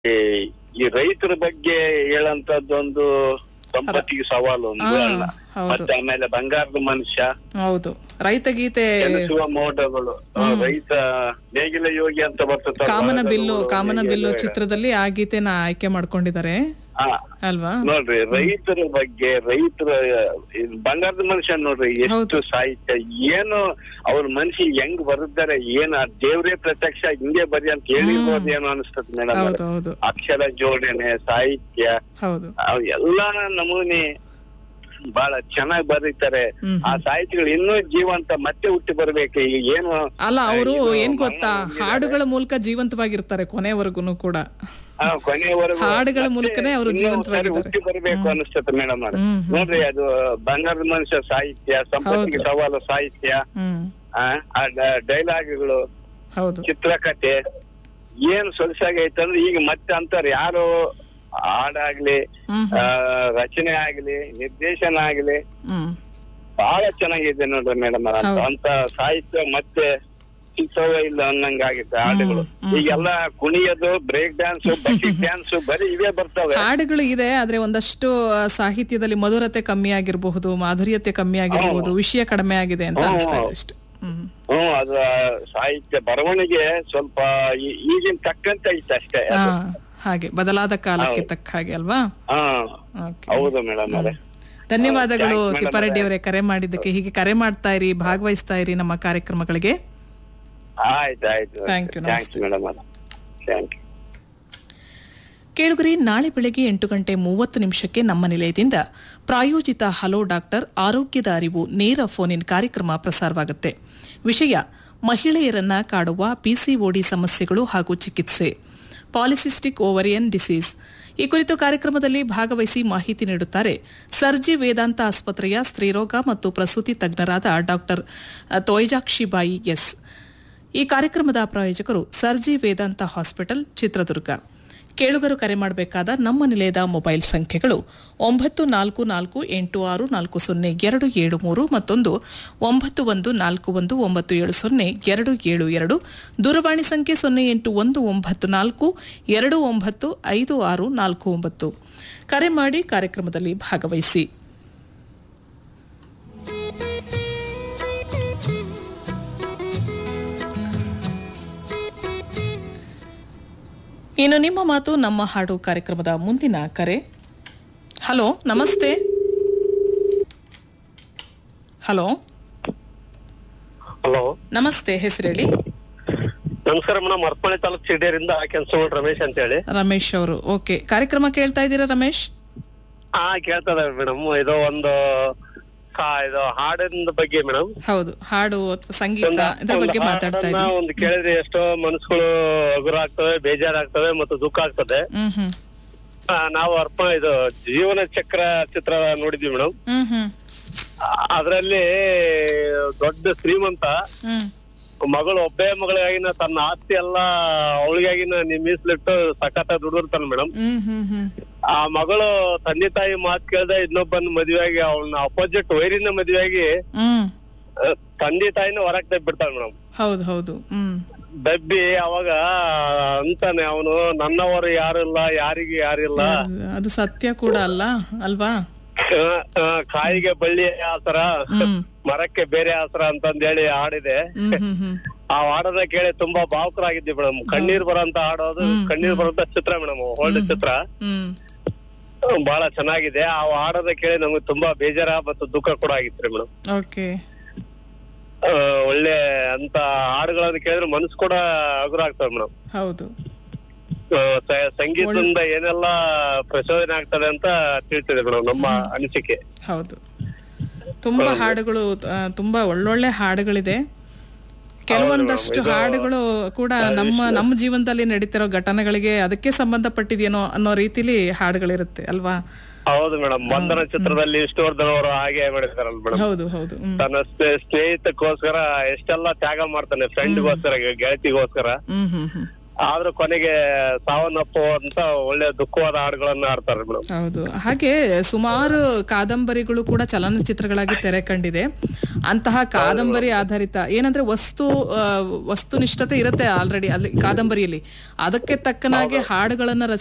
ಈ ಈ ರೈತರ ಬಗ್ಗೆ ಹೇಳಂತದ್ದೊಂದು ಸಂಪತ್ತಿಗೆ ಸವಾಲು ಒಂದು ಹಾ, ಅಲ್ಲ ಹೌದು. ಮತ್ತೆ ಆಮೇಲೆ ಬಂಗಾರದ ಮನುಷ್ಯ ಹೌದು ರೈತ ಗೀತೆ ಕೆಲಸುವ ಮೋಡಗಳು ಆ, ರೈತ ನೇಗಿಲ ಯೋಗಿ ಅಂತ ಬರ್ತದೆ ಕಾಮನ ಬಿಲ್ಲು ಕಾಮನ ಬಿಲ್ಲು ಚಿತ್ರದಲ್ಲಿ ಆ ಗೀತೆನ ಆಯ್ಕೆ ಮಾಡ್ಕೊಂಡಿದ್ದಾರೆ ಅಲ್ವಾ ನೋಡ್ರಿ ರೈತರ ಬಗ್ಗೆ ರೈತರ ಈ ಬಂಗಾರದ ಮನುಷ್ಯ ನೋಡ್ರಿ ಎಷ್ಟು ಹೌದು. ಸಾಹಿತ್ಯ ಏನು ಅವ್ರ ಮನ್ಸಿಗೆ ಹೆಂಗ್ ಬರುತ್ತಾರೆ ಏನ್ ಆ ದೇವ್ರೇ ಪ್ರತ್ಯಕ್ಷ ಹಿಂಗೆ ಬರಿ ಅಂತ ಹೇಳಿರ್ಬೋದು ಏನೋ ಅನಿಸ್ತದೆ ಮೇಡಮ್ ಹೌದು ಹೌದು ಅಕ್ಷರ ಜೋಡಣೆ ಸಾಹಿತ್ಯ ಹೌದು ಅವ್ ಎಲ್ಲಾ ನಮೂನಿ ಬಹಳ ಚೆನ್ನಾಗಿ ಬರೀತಾರೆ ಹ್ಮ್. ಆ ಸಾಹಿತ್ಯಗಳು ಇನ್ನೂ ಜೀವಂತ ಮತ್ತೆ ಹುಟ್ಟಿ ಬರ್ಬೇಕು ಈಗ ಏನು ಅಲ್ಲ ಅವರು ಇದು ಏನ್ ಗೊತ್ತಾ ಮಣ್ಣು ಹೊಂದಿದ್ದಾರೆ. ಹಾಡುಗಳ ಮೂಲಕ ಜೀವಂತವಾಗಿರ್ತಾರೆ ಕೊನೆವರೆಗೂ ಕೂಡ ಆ, ಕೊನೆಯವರೆಗೂ ಹಾಡುಗಳ ಮತ್ತೆ ಮೂಲಕನೇ ಅವ್ರು ಇನ್ನೂ ಜೀವಂತವಾಗಿದ್ದಾರೆ. ಒಂದ್ಸಾರಿ ಹುಟ್ಟಿ ಬರ್ಬೇಕು ಅನಿಸ್ತದೆ ಮೇಡಮ್ ಹ್ಮ್, ಹ್ಮ್. ನೋಡ್ರಿ ಅದು ಬಂಗಾರದ ಮನುಷ್ಯ ಸಾಹಿತ್ಯ ಸಂಪತ್ತಿಗೆ ಹೌದು. ಸವಾಲು ಸಾಹಿತ್ಯ ಹ್ಮ್ ಆ, ಆ ಡೈಲಾಗ್ಗಳು ಹೌದು ಚಿತ್ರಕಥೆ ಏನ್ ಸೊಗಸಾಗೈತಂದ್ರೆ ಈಗ ಮತ್ತೆ ಅಂತಾರೆ ಯಾರು ಹಾಡಾಗ್ಲಿ ಹ್ಮ್ ಆ, ರಚನೆ ಆಗ್ಲಿ ನಿರ್ದೇಶನ ಆಗ್ಲಿ ಹ್ಮ್ ಬಹಳ ಚೆನ್ನಾಗಿದೆ ನೋಡ್ರಿ ಮೇಡಮ್ ಹೌದು. ಅಂತ ಸಾಹಿತ್ಯ ಮತ್ತೆ ಸಿಗ್ತವೇ ಇಲ್ಲ ಅನ್ನಂಗಾಗಿದೆ ಹಾಡುಗಳು ಹ್ಮ್. ಈಗೆಲ್ಲ ಕುಣಿಯೋದು ಬ್ರೇಕ್ ಡ್ಯಾನ್ಸ್ ಬಕೆಟ್ ಡ್ಯಾನ್ಸ್ ಬರೀ ಇವೇ ಬರ್ತವೆ ಹಾಡುಗಳು ಇದೆ ಆದ್ರೆ ಒಂದಷ್ಟು ಆ, ಸಾಹಿತ್ಯದಲ್ಲಿ ಮಧುರತೆ ಕಮ್ಮಿ ಆಗಿರಬಹುದು ಮಾಧುರ್ಯತೆ ಕಮ್ಮಿ ಆಗಿರಬಹುದು ವಿಷಯ ಕಡಿಮೆ ಆಗಿದೆ ಅಂತ ಹ್ಮ್. ಅನಿಸ್ತಾ ಇದೆ ಅಷ್ಟೇ ಹ್ಮ್ ಹ್ಮ್ ಅದು ಸಾಹಿತ್ಯ ಬರವಣಿಗೆ ಸ್ವಲ್ಪ ಈ- ಈಗಿನ ತಕ್ಕಂತೆ ಐತೆ ಅಷ್ಟೇ ಹಾ ಅದು. ಹಾಗೆ ಬದಲಾದ ಕಾಲಕ್ಕೆ ತಕ್ಕ ಹಾಗೆ ಅಲ್ವಾ ಹಾ ಓಕೆ ಹೌದು ಮೇಡಮ್ ಅವರೇ ಧನ್ಯವಾದಗಳು Thanks, madam. ತಿಪ್ಪಾರೆಡ್ಡಿ ಅವರೇ ಕರೆ ಮಾಡಿದ್ದಕ್ಕೆ ಹೀಗೆ ಕರೆ ಮಾಡ್ತಾ ಇರಿ ಭಾಗವಹಿಸ್ತಾ ಇರಿ ನಮ್ಮ ಕಾರ್ಯಕ್ರಮಗಳಿಗೆ ಆಯ್ತು ಆಯ್ತು Thank you, ಥ್ಯಾಂಕ್ಸ್ ಮೇಡಮ್ ಅವರೇ ಥ್ಯಾಂಕ್ ಯು ಕೇಳುಗರಿ ನಾಳೆ ಬೆಳಗ್ಗೆ ಎಂಟು ಗಂಟೆ ಮೂವತ್ತು ನಿಮಿಷಕ್ಕೆ ನಮ್ಮ ನಿಲಯದಿಂದ ಪ್ರಾಯೋಜಿತ ಹಲೋ ಡಾಕ್ಟರ್ ಆರೋಗ್ಯದ ಅರಿವು ನೇರ ಫೋನ್ ಇನ್ ಕಾರ್ಯಕ್ರಮ ಪ್ರಸಾರವಾಗುತ್ತೆ ವಿಷಯ ಮಹಿಳೆಯರನ್ನ ಕಾಡುವ ಪಿಸಿಒಡಿ ಸಮಸ್ಯೆಗಳು ಹಾಗೂ ಚಿಕಿತ್ಸೆ ಪಾಲಿಸಿಸ್ಟಿಕ್ ಓವರಿಯನ್ ಡಿಸೀಸ್ ಈ ಕುರಿತು ಕಾರ್ಯಕ್ರಮದಲ್ಲಿ ಭಾಗವಹಿಸಿ ಮಾಹಿತಿ ನೀಡುತ್ತಾರೆ ಸರ್ಜಿ ವೇದಾಂತ ಆಸ್ಪತ್ರೆಯ ಸ್ತ್ರೀರೋಗ ಮತ್ತು ಪ್ರಸೂತಿ ತಜ್ಞರಾದ ಡಾಕ್ಟರ್ ತೋಯ್ಜಾಕ್ಷಿಬಾಯಿ ಎಸ್ ಈ ಕಾರ್ಯಕ್ರಮದ ಪ್ರಾಯೋಜಕರು ಸರ್ಜಿ ವೇದಾಂತ ಹಾಸ್ಪಿಟಲ್ ಚಿತ್ರದುರ್ಗ ಕೇಳುಗರು ಕರೆ ಮಾಡಬೇಕಾದ ನಮ್ಮ ನಿಲಯದ ಮೊಬೈಲ್ ಸಂಖ್ಯೆಗಳು ಒಂಬತ್ತು ನಾಲ್ಕು ನಾಲ್ಕು ಎಂಟು ಆರು ನಾಲ್ಕು ಸೊನ್ನೆ ಎರಡು ಏಳು ಮೂರು ಮತ್ತೊಂದು ಒಂಬತ್ತು ಒಂದು ನಾಲ್ಕು ಒಂದು ಒಂಬತ್ತು ಏಳು ಸೊನ್ನೆ ಎರಡು ಏಳು ಎರಡು ದೂರವಾಣಿ ಸಂಖ್ಯೆ ಸೊನ್ನೆ ಎಂಟು ಒಂದು ಒಂಬತ್ತು ನಾಲ್ಕು ಎರಡು ಒಂಬತ್ತು ಐದು ಆರು ನಾಲ್ಕು ಒಂಬತ್ತು ಕರೆ ಮಾಡಿ ಕಾರ್ಯಕ್ರಮದಲ್ಲಿ ಭಾಗವಹಿಸಿ ಇನ್ನು ನಿಮ್ಮ ಮಾತು ನಮ್ಮ ಹಾಡು ಕಾರ್ಯಕ್ರಮದ ಮುಂದಿನ ಕರೆ ಹಲೋ ನಮಸ್ತೆ ಹಲೋ ಹಲೋ ನಮಸ್ತೆ ಹೆಸರೇಳಿ ನಮಸ್ಕಾರ ಮೇಡಮ್ ಅರ್ಪಣೆ ತಾಲೂಕ್ ಸಿಡಿಯರಿಂದ ಕೆಲಸ ರಮೇಶ್ ಅಂತ ಹೇಳಿ ರಮೇಶ್ ಅವರು ಓಕೆ ಕಾರ್ಯಕ್ರಮ ಕೇಳ್ತಾ ಇದ್ದೀರಾ ರಮೇಶ್ ಹಾ ಕೇಳ್ತದ ಮೇಡಮ್ ಇದು ಒಂದು ಹಾ, ಇದು ಹಾಡಿನ ಬಗ್ಗೆ ಮೇಡಮ್ ಹೌದು ಹಾಡು ಅಥವಾ ಸಂಗೀತ ಇದ್ರ ಬಗ್ಗೆ ಮಾತಾಡ್ತಾ ಇದ್ದೀವಿ ಒಂದು ಕೇಳಿದ್ರೆ ಎಷ್ಟೋ ಮನಸ್ಸುಗಳು ಹಗುರ ಆಗ್ತವೆ ಬೇಜಾರಾಗ್ತವೆ ಮತ್ತು ದುಃಖ ಆಗ್ತದೆ ಹ್ಮ್ ಹ್ಮ್ ಆ, ನಾವು ಅರ್ಪ ಇದು ಜೀವನ ಚಕ್ರ ಚಿತ್ರ ನೋಡಿದ್ವಿ ಮೇಡಮ್ ಹ್ಮ್ ಹ್ಮ್ ಅದರಲ್ಲಿ ದೊಡ್ಡ ಶ್ರೀಮಂತ ಹ್ಮ್ ಮಗಳು ಒಬ್ಬೇ ಮಗಳಿಗಾಗಿನ ತನ್ನ ಆಸ್ತಿ ಎಲ್ಲ ಅವಳಿಗಾಗಿನ ಮೀಸಲಿಟ್ಟು ಸಖತ್ ದುಡಿದಿರ್ತಾನೆ ಮೇಡಮ್ ಹ್ಮ್ ಹ್ಮ್ ಹ್ಮ್ ಆ ಮಗಳು ತಂದೆ ತಾಯಿ ಮಾತು ಕೇಳ್ದೆ ಇನ್ನೊಬ್ಬನ ಮದುವೆಯಾಗಿ ಅವಳನ್ನ ಅಪೋಸಿಟ್ ವೈರಿನ ಮದುವೆಯಾಗಿ ಹ್ಮ್ ಆ, ತಂದೆ ತಾಯಿನ ಹೊರಗ್ ತೆಗ್ಬಿಡ್ತಾಳೆ ಮೇಡಮ್ ಹೌದು ಹೌದು ಹ್ಮ್ ದಬ್ಬಿ ಅವಾಗ ಅಂತಾನೆ ಅವನು ನನ್ನವರು ಯಾರಿಲ್ಲ ಯಾರಿಗೆ ಯಾರಿಲ್ಲ ಅದು ಸತ್ಯ ಕೂಡ ಅಲ್ಲ ಅಲ್ವಾ ಆ, ಆ, ಕಾಯಿಗೆ ಬಳ್ಳಿ ಆಸರ ಹ್ಮ್ ಮರಕ್ಕೆ ಬೇರೆ ಆಸರ ಅಂತಂದ್ ಹೇಳಿ ಹಾಡಿದೆ ಹ್ಮ್ ಹ್ಮ್ ಹ್ಮ್ ಆ ಹಾಡನ್ನ ಕೇಳಿ ತುಂಬಾ ಭಾವುಕರಾಗಿದ್ವಿ ಮೇಡಮ್ ಕಣ್ಣೀರ್ ಬರೋಂತ ಹಾಡೋದು ಕಣ್ಣೀರ್ ಬರೋಂತ ಚಿತ್ರ ಮೇಡಮ್ ಓಲ್ಡ್ ಚಿತ್ರ ಹ್ಮ್ ಹ್ಮ್, ಬಹಳ ಚೆನ್ನಾಗಿದೆ ಆ ಹಾಡನ್ನ ಕೇಳಿ ನಮ್ಗೆ ತುಂಬಾ ಬೇಜಾರ ಮತ್ತು ದುಃಖ ಕೂಡ ಆಗಿತ್ತು ಮೇಡಮ್ ಓಕೆ ಆ, ಒಳ್ಳೆ ಅಂತ ಹಾಡುಗಳನ್ನ ಕೇಳಿದ್ರೆ ಮನಸ್ಸು ಕೂಡ ಹಗುರ ಆಗ್ತದೆ ಮೇಡಮ್ ಹೌದು ಸಂಗೀತದಿಂದ ಏನೆಲ್ಲ ಪ್ರಚೋದನೆ ಆಗ್ತದೆ ಅಂತ ತಿಳಿಸಿದೆ ಮೇಡಮ್ ನಮ್ಮ ಅನಿಸಿಕೆ ಹೌದು ತುಂಬಾ ಹಾಡುಗಳು ಆ, ತುಂಬಾ ಒಳ್ಳೊಳ್ಳೆ ಹಾಡುಗಳಿದೆ ಕೆಲವೊಂದಷ್ಟು ಹಾಡುಗಳು ಕೂಡ ನಮ್ಮ ನಮ್ಮ ಜೀವನದಲ್ಲಿ ನಡೀತಿರೋ ಘಟನೆಗಳಿಗೆ ಅದಕ್ಕೆ ಸಂಬಂಧಪಟ್ಟಿದೇನೋ ಅನ್ನೋ ರೀತಿಲಿ ಹಾಡುಗಳಿರುತ್ತೆ ಅಲ್ವಾ ಹೌದು ಮೇಡಮ್ ಬಂಧನ ಚಿತ್ರದಲ್ಲಿ ವಿಷ್ಣುವರ್ಧನ್ ಅವರು ಹಾಗೆ ಮಾಡಿದಾರಲ್ಲ ಮೇಡಮ್ ಹೌದು ಹೌದು ಹ್ಮ್ ತನ್ನ ಸ್ನೇ- ಸ್ನೇಹಿತಕ್ಕೋಸ್ಕರ ಎಷ್ಟೆಲ್ಲ ತ್ಯಾಗ ಮಾಡ್ತಾನೆ ಫ್ರೆಂಡ್ಗೋಸ್ಕರ ಗೆಳತಿಗೋಸ್ಕರ ಹ್ಮ್ ಹ್ಮ್ ಹ್ಮ್ ಆದ್ರೂ ಕೊನೆಗೆ ಸಾವನ್ನಪ್ಪುವಂತ ಒಳ್ಳೆ ದುಃಖವಾದ ಹಾಡುಗಳನ್ನ ಆಡ್ತಾರೆ ಮೇಡಮ್ ಹೌದು ಹಾಗೆ ಸುಮಾರು ಕಾದಂಬರಿಗಳು ಕೂಡ ಚಲನಚಿತ್ರಗಳಾಗಿ ತೆರೆ ಕಂಡಿದೆ ಅಂತಹ ಕಾದಂಬರಿ ಆಧಾರಿತ ಏನಂದ್ರೆ ವಸ್ತು ಆ, ವಸ್ತುನಿಷ್ಠತೆ ಇರುತ್ತೆ ಆಲ್ರೆಡಿ ಅಲ್ಲಿ ಕಾದಂಬರಿಯಲ್ಲಿ ಅದಕ್ಕೆ ತಕ್ಕನಾಗೆ ಹಾಡುಗಳನ್ನ ರಚನೆ